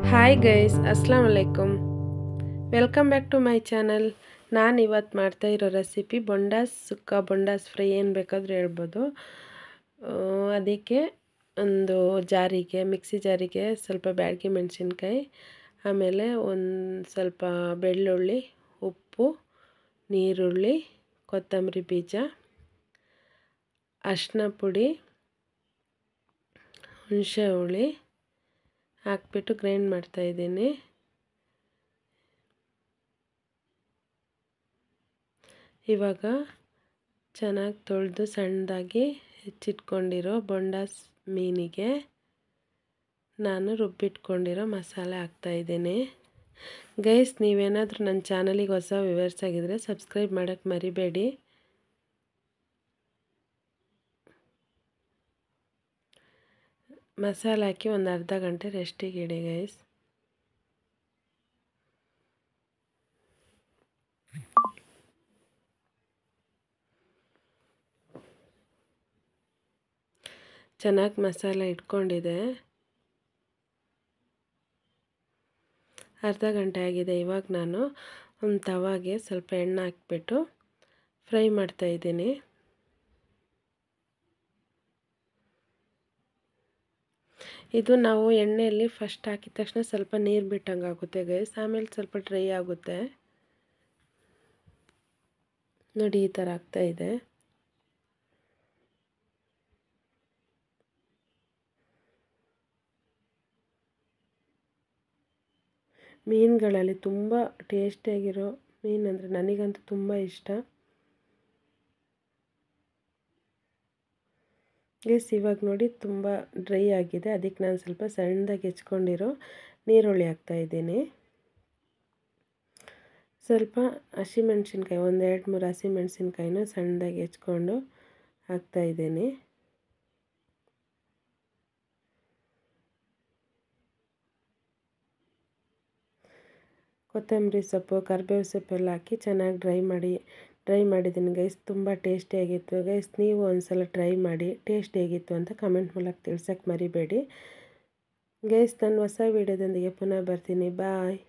hi guys ಅಸ್ಲಾಂ ವಲೈಕುಮ್ welcome back to my channel ನಾನು ಇವತ್ತು ಮಾಡ್ತಾ ಇರೋ ರೆಸಿಪಿ ಬೊಂಡಾಸ್ ಸುಕ್ಕ ಬೊಂಡಾಸ್ ಫ್ರೈ ಏನು ಬೇಕಾದರೂ ಹೇಳ್ಬೋದು ಆ, ಅದಕ್ಕೆ ಒಂದು ಜಾರಿಗೆ ಮಿಕ್ಸಿ ಜಾರಿಗೆ ಸ್ವಲ್ಪ ಬ್ಯಾಡಗಿ ಮೆಣಸಿನ್ಕಾಯಿ ಆಮೇಲೆ ಒಂದು ಸ್ವಲ್ಪ ಬೆಳ್ಳುಳ್ಳಿ ಉಪ್ಪು ನೀರುಳ್ಳಿ ಕೊತ್ತಂಬರಿ ಬೀಜ ಅರಿಶಿನ ಪುಡಿ ಹುಣಸೆ ಹುಳಿ ಹಾಕ್ಬಿಟ್ಟು ಗ್ರೈಂಡ್ ಮಾಡ್ತಾಯಿದ್ದೀನಿ ಇವಾಗ ಚೆನ್ನಾಗಿ ತೊಳೆದು ಸಣ್ಣದಾಗಿ ಹೆಚ್ಚಿಟ್ಕೊಂಡಿರೋ ಬೊಂಡಾಸ್ ಮೀನಿಗೆ ನಾನು ರುಬ್ಬಿಟ್ಕೊಂಡಿರೋ ಮಸಾಲೆ ಹಾಕ್ತಾಯಿದ್ದೀನಿ ಗೈಸ್ ನೀವೇನಾದರೂ ನನ್ನ ಚಾನಲಿಗೆ ಹೊಸ ವ್ಯೂವರ್ಸ್ ಆಗಿದ್ದರೆ ಸಬ್ಸ್ಕ್ರೈಬ್ ಮಾಡೋಕ್ಕೆ ಮರಿಬೇಡಿ ಮಸಾಲೆ ಹಾಕಿ ಒಂದು ಅರ್ಧ ಗಂಟೆ ರೆಸ್ಟಿಗೆ ಇಡಿ ಗೈಸ್ ಚೆನ್ನಾಗಿ ಮಸಾಲೆ ಇಟ್ಕೊಂಡಿದೆ ಅರ್ಧ ಗಂಟೆ ಆಗಿದೆ ಇವಾಗ ನಾನು ಒಂದು ತವಾಗೆ ಸ್ವಲ್ಪ ಎಣ್ಣೆ ಹಾಕ್ಬಿಟ್ಟು ಫ್ರೈ ಮಾಡ್ತಾಯಿದ್ದೀನಿ ಇದು ನಾವು ಎಣ್ಣೆಯಲ್ಲಿ ಫಸ್ಟ್ ಹಾಕಿದ ತಕ್ಷಣ ಸ್ವಲ್ಪ ನೀರು ಬಿಟ್ಟಂಗೆ ಆಗುತ್ತೆ ಗೈಸ್ ಆಮೇಲೆ ಸ್ವಲ್ಪ ಡ್ರೈ ಆಗುತ್ತೆ ನೋಡಿ ಈ ಥರ ಆಗ್ತಾ ಇದೆ ಮೀನುಗಳಲ್ಲಿ ತುಂಬ ಟೇಸ್ಟಿಯಾಗಿರೋ ಮೀನು ಅಂದರೆ ನನಗಂತೂ ತುಂಬ ಇಷ್ಟ ಎಸ್ ಇವಾಗ ನೋಡಿ ತುಂಬ ಡ್ರೈ ಆಗಿದೆ ಅದಕ್ಕೆ ನಾನು ಸ್ವಲ್ಪ ಸಣ್ಣದಾಗಿ ಹೆಚ್ಕೊಂಡಿರೋ ನೀರುಳ್ಳಿ ಹಾಕ್ತಾಯಿದ್ದೀನಿ ಸ್ವಲ್ಪ ಹಸಿಮೆಣ್ಸಿನ್ಕಾಯಿ ಒಂದೆರಡು ಮೂರು ಹಸಿಮೆಣ್ಸಿನ್ಕಾಯಿನ ಸಣ್ಣದಾಗಿ ಹೆಚ್ಕೊಂಡು ಹಾಕ್ತಾಯಿದ್ದೀನಿ ಕೊತ್ತಂಬರಿ ಸೊಪ್ಪು ಕರಿಬೇವು ಸೊಪ್ಪೆಲ್ಲ ಹಾಕಿ ಚೆನ್ನಾಗಿ ಡ್ರೈ ಮಾಡಿ ಡ್ರೈ ಮಾಡಿದ್ದೀನಿ ಗೈಸ್ ತುಂಬ ಟೇಸ್ಟಿಯಾಗಿತ್ತು ಗೈಸ್ ನೀವು ಒಂದ್ಸಲ ಟ್ರೈ ಮಾಡಿ ಟೇಸ್ಟ್ ಹೇಗಿತ್ತು ಅಂತ ಕಮೆಂಟ್ ಮೂಲಕ ತಿಳ್ಸೋಕ್ಕೆ ಮರಿಬೇಡಿ ಗೈಸ್ ನಾನು ಹೊಸ ವೀಡಿಯೋದೊಂದಿಗೆ ಪುನಃ ಬರ್ತೀನಿ ಬಾಯ್